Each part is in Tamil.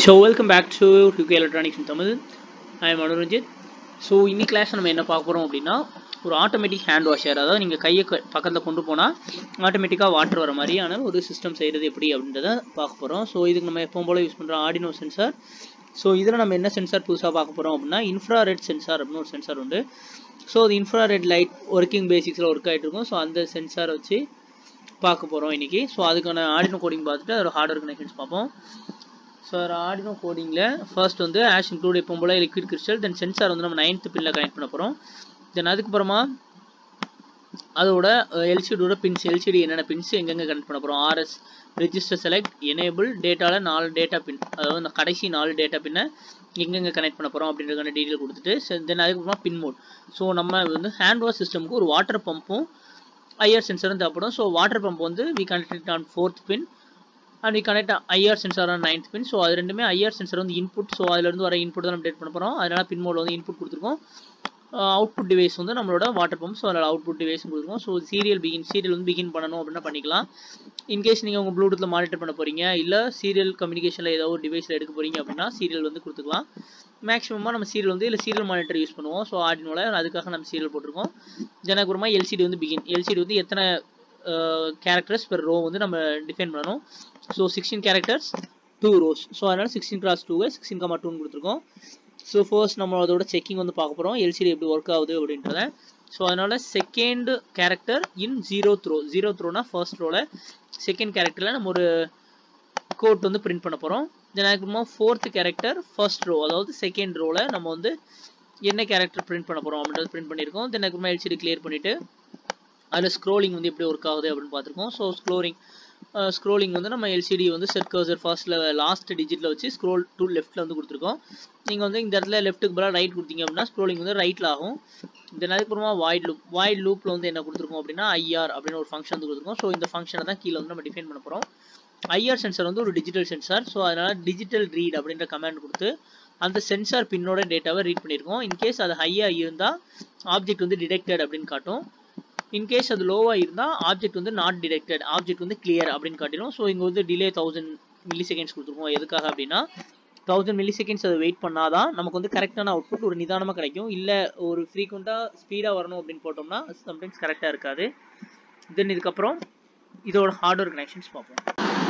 so welcome back to UK electronics in Tamil I am Anuranjith so இன்னைக்கு கிளாஸ் நம்ம என்ன பார்க்க போகிறோம் அப்படின்னா ஒரு ஆட்டோமேட்டிக் ஹேண்ட் வாஷர் அதாவது நீங்கள் கையை க- பக்கத்தில் கொண்டு போனால் ஆட்டோமேட்டிக்காக வாட்டர் வர மாதிரியான ஒரு சிஸ்டம் செய்கிறது எப்படி அப்படின்றத பார்க்க போகிறோம் ஸோ இதுக்கு நம்ம எப்பவும் போல யூஸ் பண்ணுற ஆடினோ சென்சார் ஸோ இதில் நம்ம என்ன சென்சார் புதுசாக பார்க்க போகிறோம் அப்படின்னா இன்ஃப்ராரெட் சென்சார் அப்படின்னு ஒரு சென்சார் உண்டு ஸோ அது இன்ஃப்ராரெட் லைட் ஒர்க்கிங் பேசிக்ஸில் ஒர்க் ஆகிட்டு இருக்கும் ஸோ அந்த சென்சாரை வச்சு பார்க்க போகிறோம் இன்னைக்கு ஸோ அதுக்கான ஆடினோ கோடிங் பார்த்துட்டு அதோட ஹார்ட்வேர் கனெக்ஷன்ஸ் பார்ப்போம் ஸோ ஆடினோ கோடிங்கில் ஃபர்ஸ்ட் வந்து ஆஷ் இன்க்ளூட் எப்போ போல லிக்விட் கிறிஸ்டல் தென் சென்சார் வந்து நம்ம நைன்த் பின்ல கனெக்ட் பண்ண போகிறோம் தென் அதுக்கப்புறமா அதோட எல்சிடியோட பின்ஸ் எல்சிடி என்னென்ன பின்ஸ் எங்கெங்கே கனெக்ட் பண்ண போகிறோம் ஆர்எஸ் ரெஜிஸ்டர் செலக்ட் எனேபிள் டேட்டாவில் நாலு டேட்டா பின் அதாவது இந்த கடைசி நாலு டேட்டா பின்னை எங்கெங்கே கனெக்ட் பண்ண போகிறோம் அப்படின்றதுக்கான டீட்டெயில் கொடுத்துட்டு தென் அதுக்கப்புறமா பின் மோட் ஸோ நம்ம வந்து ஹேண்ட் வாஷ் சிஸ்டமுக்கு ஒரு வாட்டர் பம்பும் ஐஆர் சென்சரும் தேவைப்படும் ஸோ வாட்டர் பம்ப் வந்து we connected on fourth pin and we connect IR sensor on ninth pin so அது ரெண்டுமே ஐஆர் சென்சர் வந்து இன்புட் ஸோ அதுலேருந்து வர இன்புட் தான் நம்ம டேட் பண்ண போகிறோம் அதனால பின் மோடில் வந்து இன்புட் கொடுத்துருக்கோம் அவுட்புட் டிவைஸ் வந்து நம்மளோட வாட்டர் பம்ப் ஸோ அதில் அவுட்புட் டிவைஸ் கொடுத்துருக்கோம் ஸோ சீரியல் பிகின் சீரியல் வந்து பிகின் பண்ணணும் அப்படின்னா பண்ணிக்கலாம் இன்கேஸ் நீங்கள் உங்கள் ப்ளூடூத்தில் மானிட்டர் பண்ண போகிறீங்க இல்லை சீரியல் கம்யூனிகேஷனில் ஏதோ ஒரு டிவைஸில் எடுக்க போகிறீங்க அப்படின்னா சீரியல் வந்து கொடுத்துக்கலாம் மேக்ஸிமமாக நம்ம சீரியல் வந்து இல்லை சீரியல் மானிட்டர் யூஸ் பண்ணுவோம் ஸோ ஆடினோல அதுக்காக நம்ம சீரியல் போட்டிருக்கோம் ஜனகுரமா எல்சிடி வந்து பிகின் எல்சிடி வந்து எத்தனை கேரக்டர்ஸ் பெர் ரோ வந்து நம்ம டிஃபைன் பண்ணணும் so sixteen characters two rows so அதனால் sixteen cross two sixteen comma டூன்னு கொடுத்துருக்கோம் ஸோ ஃபர்ஸ்ட் நம்ம அதோட செக்கிங் வந்து பார்க்க போகிறோம் எல்சிடி எப்படி ஒர்க் ஆகுது அப்படின்றத ஸோ அதனால second character in zeroth row zeroth த்ரோனா ஃபர்ஸ்ட் ரோவில் செகண்ட் கேரக்டரில் நம்ம ஒரு கோட் வந்து பிரிண்ட் பண்ண போகிறோம் தென் அதுக்கப்புறமா ஃபோர்த் கேரக்டர் ஃபர்ஸ்ட் ரோ அதாவது செகண்ட் ரோவில் நம்ம வந்து என்ன கேரக்டர் பிரிண்ட் பண்ண போகிறோம் அப்படின்றது பிரிண்ட் பண்ணியிருக்கோம் தென் அதுக்கப்புறமா எல்சிடி கிளியர் பண்ணிவிட்டு அதில் ஸ்க்ரோலிங் வந்து எப்படி ஒர்க் ஆகுது அப்படின்னு பார்த்துருக்கோம் ஸோ ஸ்க்ரோலிங் ஸ்க்ரோலிங் வந்து நம்ம எல்சிடி வந்து செட் கர்சர் ஃபர்ஸ்ட்ல லாஸ்ட் டிஜிட்டில் வச்சு ஸ்க்ரோல் டு லெஃப்ட்டில் வந்து கொடுத்துருக்கோம் நீங்கள் வந்து இந்த இடத்துல லெஃப்ட்டுக்கு பதிலாக ரைட் கொடுத்தீங்க அப்படின்னா ஸ்க்ரோலிங் வந்து ரைட்டில் ஆகும் தென் அதுக்கப்புறமா வாய்ட் லூப் வாய்ட் லூப்பில் வந்து என்ன கொடுத்துருக்கோம் அப்படின்னா ஐஆர் அப்படின்னு ஒரு ஃபங்க்ஷன் வந்து கொடுத்துருக்கோம் ஸோ இந்த ஃபங்க்ஷனை தான் கீழே வந்து நம்ம டிஃபைன் பண்ண போகிறோம் ஐஆர் சென்சார் வந்து ஒரு டிஜிட்டல் சென்சார் ஸோ அதனால் டிஜிட்டல் ரீட் அப்படின்ற கமாண்ட் கொடுத்து அந்த சென்சார் பின்னோட டேட்டாவை ரீட் பண்ணியிருக்கோம் இன்கேஸ் அது ஹையாக இருந்தால் ஆப்ஜெக்ட் வந்து டிடெக்டட் அப்படின்னு காட்டும் இன்கேஸ் அது லோவாக இருந்தால் ஆப்ஜெக்ட் வந்து நாட் டிடெக்டட் ஆப்ஜெக்ட் வந்து கிளியர் அப்படின்னு காட்டிடும் ஸோ இங்கே வந்து டிலே தௌசண்ட் மில்லி செகண்ட்ஸ் கொடுத்துருக்கோம் எதுக்காக அப்படின்னா தௌசண்ட் மில்லி செகண்ட்ஸ் அதை வெயிட் பண்ணாதான் நமக்கு வந்து கரெக்டான அவுட்புட் ஒரு நிதானமாக கிடைக்கும் இல்லை ஒரு ஃப்ரீக்வெண்ட்டாக ஸ்பீடாக வரணும் அப்படின்னு போட்டோம்னா சம்டைம்ஸ் கரெக்டாக இருக்காது தென் இதுக்கப்புறம் இதோட ஹார்ட்வேர் கனெக்ஷன்ஸ் பார்ப்போம்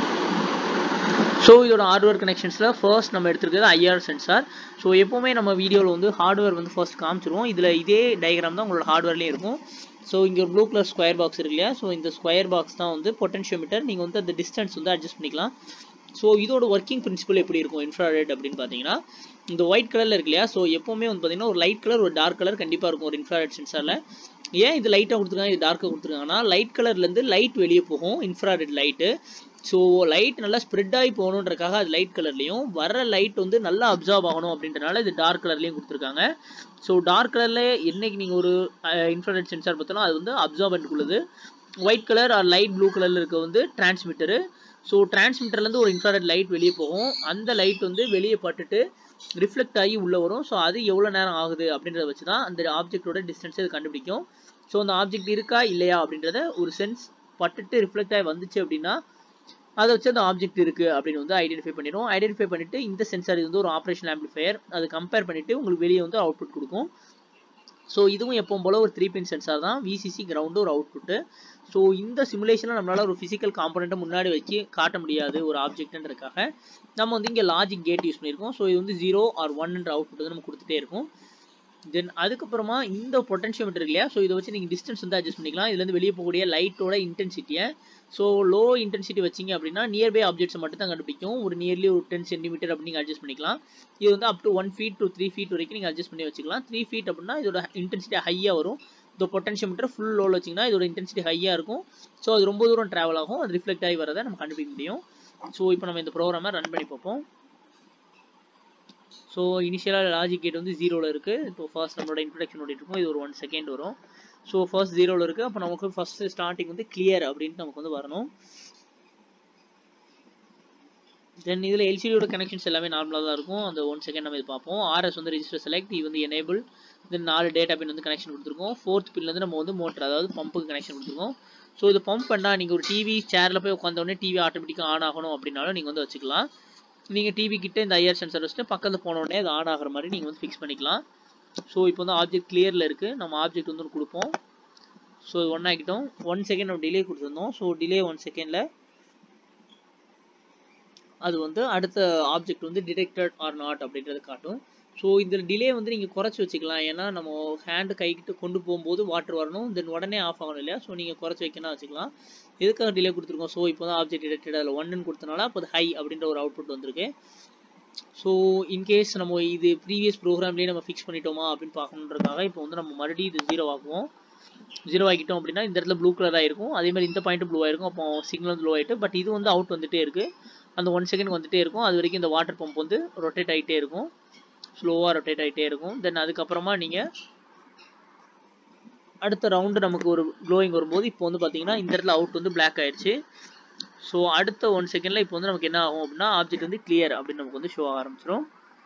ஸோ இதோட ஹார்ட்வேர் கனெக்ஷன்ஸில் ஃபர்ஸ்ட் நம்ம எடுத்துருக்கிறது ஐஆர் சென்சார் ஸோ எப்போவுமே நம்ம வீடியோவில் வந்து ஹார்ட்வேர் வந்து ஃபர்ஸ்ட் காமிச்சிருவோம் இதில் இதே டயக்ராம் தான் உங்களோட ஹார்ட்வேர்லேயும் இருக்கும் ஸோ இங்கே ஒரு ப்ளூ கலர் ஸ்கொயர் பாக்ஸ் இருக்கு இல்லையா ஸோ இந்த ஸ்கொயர் பாக்ஸ் தான் வந்து பொட்டன்ஷியோமீட்டர் நீங்கள் வந்து அந்த டிஸ்டன்ஸ் வந்து அட்ஜஸ்ட் பண்ணிக்கலாம் ஸோ இதோட ஒர்க்கிங் பிரின்சிபல் எப்படி இருக்கும் இன்ஃப்ராரெட் அப்படின்னு பார்த்தீங்கன்னா இந்த ஒயிட் கலரில் இருக்கு இல்லையா ஸோ எப்போவுமே வந்து பார்த்தீங்கன்னா ஒரு லைட் கலர் ஒரு டார்க் கலர் கண்டிப்பாக இருக்கும் ஒரு இன்ஃப்ராரெட் சென்சாரில் ஏன் இது லைட்டாக கொடுத்துருக்காங்க இது டார்க்காக கொடுத்துருக்காங்கன்னா லைட் கலர்லேருந்து லைட் வெளியே போகும் இன்ஃப்ராரெட் லைட்டு ஸோ லைட் நல்லா ஸ்ப்ரெட் ஆகி போகணுன்றக்காக அது லைட் கலர்லையும் வர லைட் வந்து நல்லா அப்சார்ப் ஆகணும் அப்படின்றனால இது டார்க் கலர்லையும் கொடுத்துருக்காங்க ஸோ டார்க் கலரில் என்னைக்கு நீங்கள் ஒரு இன்ஃப்ராரெட் சென்சார் பார்த்தாலும் அது வந்து அப்சார்பன்ட் உள்ளது white colour or light blue கலரில் இருக்க வந்து டிரான்ஸ்மிட்டரு ஸோ டிரான்ஸ்மிட்டர்லேருந்து ஒரு இன்ஃப்ராரெட் லைட் வெளியே போகும் அந்த லைட் வந்து வெளியே பட்டுட்டு ரிஃப்ளெக்ட் ஆகி உள்ளே வரும் ஸோ அது எவ்வளோ நேரம் ஆகுது அப்படின்றத வச்சு தான் அந்த ஆப்ஜெக்டோட டிஸ்டன்ஸை இது கண்டுபிடிக்கும் ஸோ அந்த ஆப்ஜெக்ட் இருக்கா இல்லையா அப்படின்றத ஒரு சென்ஸ் பட்டுட்டு ரிஃப்ளெக்ட் ஆகி வந்துச்சு அப்படின்னா அதை வச்சு அந்த ஆப்ஜெக்ட் இருக்கு அப்படின்னு வந்து ஐடென்டிஃபை பண்ணிடும் ஐடென்டிஃபை பண்ணிட்டு இந்த சென்சார் இது வந்து ஒரு ஆப்ரேஷன் ஆம்பிளிஃபையர் அது கம்பேர் பண்ணிட்டு உங்களுக்கு வெளியே வந்து அவுட்புட் கொடுக்கும் ஸோ இதுவும் எப்பவும் போல ஒரு த்ரீ பின் சென்சார் தான் விசிசி கிரவுண்டு ஒரு அவுட்புட்டு ஸோ இந்த சிமுலேஷனில் நம்மளால ஒரு ஃபிசிக்கல் காம்பனண்ட்டை முன்னாடி வச்சு காட்ட முடியாது ஒரு ஆப்ஜெக்ட்ன்றதுக்காக நம்ம வந்து இங்கே லாஜிக் கேட் யூஸ் பண்ணியிருக்கோம் ஸோ இது வந்து ஜீரோ ஆர் ஒன்ன்ற அவுட்புட் வந்து நம்ம கொடுத்துட்டே இருக்கும் தென் அதுக்கப்புறமா இந்த பொட்டன்ஷியோமீட்டர் இல்லையா ஸோ இதை வச்சு நீங்கள் டிஸ்டன்ஸ் வந்து அட்ஜஸ்ட் பண்ணிக்கலாம் இதுலேருந்து வெளியே போகக்கூடிய லைட்டோட இன்டென்சிட்டியை ஸோ லோ இன்டென்சிட்டி வச்சிங்க அப்படின்னா நியர்பை ஆப்ஜெக்ட்ஸை மட்டும் தான் கண்டுபிடிக்கும் ஒரு நியர்லி ஒரு டென் சென்டிமீட்டர் அப்படி நீங்கள் அட்ஜஸ்ட் பண்ணிக்கலாம் இது வந்து up to one feet to three feet வரைக்கும் நீங்கள் அட்ஜஸ்ட் பண்ணி வச்சுக்கலாம் த்ரீ ஃபீட் அப்படின்னா இதோட இன்டென்சிட்டி ஹையாக வரும் இந்த பொட்டன்ஷியோமீட்டர் ஃபுல் லோவில் வச்சிங்கன்னா இதோட இன்டென்சிட்டி ஹையாக இருக்கும் ஸோ அது ரொம்ப தூரம் ட்ராவல் ஆகும் அது ரிஃப்ளெக்ட் ஆகி வரதை நம்ம கண்டுபிடிக்க முடியும் ஸோ இப்போ நம்ம இந்த ப்ரோக்ராமை ரன் பண்ணி பார்ப்போம் ஸோ இனிஷியலாக லாஜிக் கேட் வந்து ஜீரோவில் இருக்குது இப்போ ஃபர்ஸ்ட் நம்மளோட இன்ட்ரடக்ஷன் ஓடிட்டு இருக்கும் இது ஒரு ஒன் செகண்ட் வரும் ஸோ ஃபர்ஸ்ட் ஜீரோவில் இருக்குது அப்போ நமக்கு ஃபர்ஸ்ட் ஸ்டார்டிங் வந்து கிளியர் அப்படின்ட்டு நமக்கு வந்து வரணும் தென் இதில் எல்சிடியோட கனெக்ஷன்ஸ் எல்லாமே நார்மலாக தான் இருக்கும் அந்த ஒன் செகண்ட் நம்ம இது பார்ப்போம் ஆர்எஸ் வந்து ரெஜிஸ்டர் செலக்ட் இது வந்து எனேபிள் தென் நாலு டேட்டா பின் வந்து கனெக்ஷன் கொடுத்துருக்கோம் ஃபோர்த் பின்லேருந்து நம்ம வந்து மோட்டர் அதாவது பம்புக்கு கனெக்ஷன் கொடுத்துருக்கோம் ஸோ இது பம்ப் பண்ணால் நீங்கள் ஒரு டிவி சேரில் போய் உட்காந்தோடனே டிவி ஆட்டோமேட்டிக்காக ஆன் ஆகணும் அப்படின்னாலும் நீங்கள் வந்து வச்சுக்கலாம் நீங்கள் டிவி கிட்ட இந்த ஐஆர் சென்சர் வச்சுட்டு பக்கத்தில் போன உடனே அது ஆன் ஆகிற மாதிரி நீங்கள் வந்து ஃபிக்ஸ் பண்ணிக்கலாம் ஸோ இப்போ வந்து ஆப்ஜெக்ட் கிளியரில் இருக்குது நம்ம ஆப்ஜெக்ட் வந்து ஒன்று கொடுப்போம் ஸோ ஒன் ஆகிட்டோம் ஒன் செகண்ட் நம்ம டிலே கொடுத்துருந்தோம் ஸோ டிலே ஒன் செகண்டில் அது வந்து அடுத்த ஆப்ஜெக்ட் வந்து டிடெக்டட் ஆர் நாட் அப்படின்றது காட்டும் ஸோ இந்த டிலே வந்து நீங்கள் குறைச்சி வச்சுக்கலாம் ஏன்னா நம்ம ஹேண்டு கைக்கிட்ட கொண்டு போகும்போது வாட்டர் வரணும் தென் உடனே ஆஃப் ஆகணும் இல்லையா ஸோ நீங்கள் குறைச்சி வைக்கணும் வச்சுக்கலாம் எதுக்காக டிலே கொடுத்துருக்கோம் ஸோ இப்போ தான் ஆப்ஜெக்ட் டிடெக்டட் அதில் ஒன்னு கொடுத்தனால அப்போ ஹை அப்படின்ற ஒரு அவுட்புட் வந்திருக்கு ஸோ இன்கேஸ் நம்ம இது ப்ரீவியஸ் ப்ரோக்ராம்லேயே நம்ம ஃபிக்ஸ் பண்ணிட்டோமா அப்படின்னு பார்க்கணுன்றதுக்காக இப்போ வந்து நம்ம மறுபடியும் இது ஜீரோ ஆக்குவோம் ஜீரோ ஆகிட்டோம் அப்படின்னா இந்த இடத்துல ப்ளூ கலராக இருக்கும் அதே மாதிரி இந்த பாயிண்ட் ப்ளூ ஆயிருக்கும் அப்போ சிக்னல் ப்ளூ ஆகிட்டு பட் இது வந்து அவுட் வந்துட்டே இருக்குது அந்த ஒன் செகண்ட் வந்துட்டே இருக்கும் அது வரைக்கும் இந்த வாட்டர் பம்ப் வந்து ரொட்டேட் ஆகிட்டே இருக்கும் ஸ்லோவாக ரொட்டேட் ஆகிட்டே இருக்கும் தென் அதுக்கப்புறமா நீங்கள் அடுத்த ரவுண்டு நமக்கு ஒரு க்ளோயிங் வரும்போது இப்போ வந்து பார்த்தீங்கன்னா இந்த இடத்துல அவுட் வந்து பிளாக் ஆயிடுச்சு ஸோ அடுத்த ஒன் செகண்டில் இப்போ வந்து நமக்கு என்ன ஆகும் அப்படின்னா ஆப்ஜெக்ட் வந்து கிளியர் அப்படின்னு நமக்கு வந்து ஷோ ஆக ஆரம்பிச்சிடும்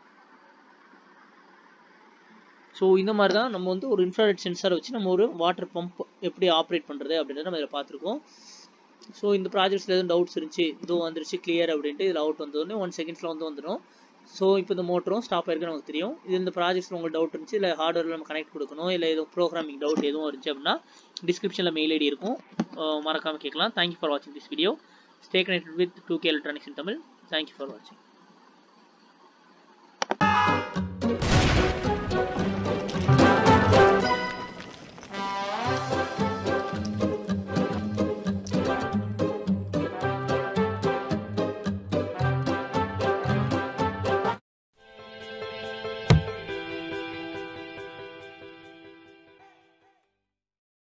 ஸோ இந்த மாதிரி தான் நம்ம வந்து ஒரு இன்ஃப்ராரெட் சென்சாரை வச்சு நம்ம ஒரு வாட்டர் பம்ப் எப்படி ஆப்ரேட் பண்ணுறது அப்படின்றத நம்ம இதில் பார்த்துருக்கோம் ஸோ இந்த ப்ராஜெக்ட்ஸில் எதுவும் டவுட்ஸ் இருந்துச்சு இதோ வந்துருச்சு கிளியர் அப்படின்ட்டு இதில் அவுட் வந்தோடனே ஒன் செகண்ட்ஸில் வந்து வந்துடும் ஸோ இப்போ இந்த மோட்டரும் ஸ்டாப் ஆயிருக்குன்னு நமக்கு தெரியும் இது இந்த ப்ராஜெக்ட்ஸில் உங்களுக்கு டவுட் இருந்துச்சு இல்லை ஹார்ட்வேரில் நம்ம கனெக்ட் கொடுக்கணும் இல்லை எதுவும் ப்ரோக்ராமிங் டவுட் எதுவும் இருந்துச்சு அப்படின்னா டிஸ்கிரிப்ஷனில் மெயில் ஐடி இருக்கும் மறக்காமல் கேட்கலாம் தேங்க்யூ ஃபார் வாட்சிங் this video stay connected with two K electronics in Tamil thank you for வாட்சிங்